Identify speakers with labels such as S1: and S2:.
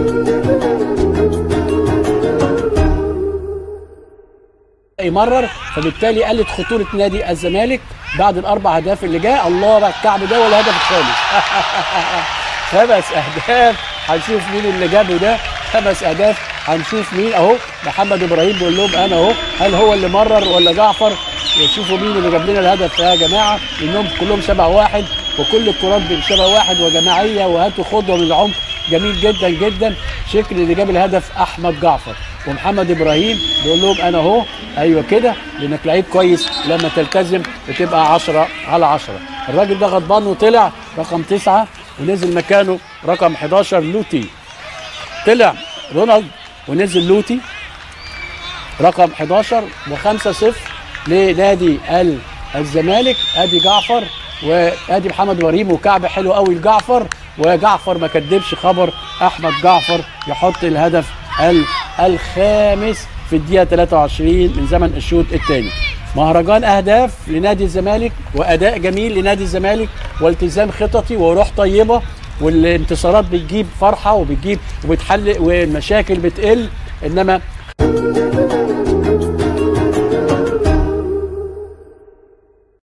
S1: يمرر فبالتالي قلت خطوره نادي الزمالك بعد الاربع اهداف اللي جاء الله بقى الكعب ده والهدف الخامس خمس اهداف هنشوف مين اللي جابه ده خمس اهداف هنشوف مين اهو محمد ابراهيم بيقول لهم انا اهو هل هو اللي مرر ولا جعفر يشوفوا مين اللي جاب لنا الهدف يا جماعه لانهم كلهم شبه واحد وكل الكرات شبه واحد وجماعيه وهاتوا خطوه من العمق جميل جدا جدا شكل اللي جاب الهدف احمد جعفر ومحمد ابراهيم بيقول لهم انا اهو ايوه كده لانك لعيب كويس لما تلتزم بتبقى 10 على 10 الراجل ده غضبان وطلع رقم تسعة ونزل مكانه رقم 11 لوتي طلع رونالد ونزل لوتي رقم 11 و5 0 لنادي ال- الزمالك ادي جعفر وادي محمد ابراهيم وكعب حلو قوي لجعفر وجعفر ما كدبش خبر احمد جعفر يحط الهدف ال- الخامس في الدقيقه 23 من زمن الشوط الثاني مهرجان اهداف لنادي الزمالك واداء جميل لنادي الزمالك والتزام خططي وروح طيبه والانتصارات بتجيب فرحه وبتجيب وبتحل والمشاكل بتقل انما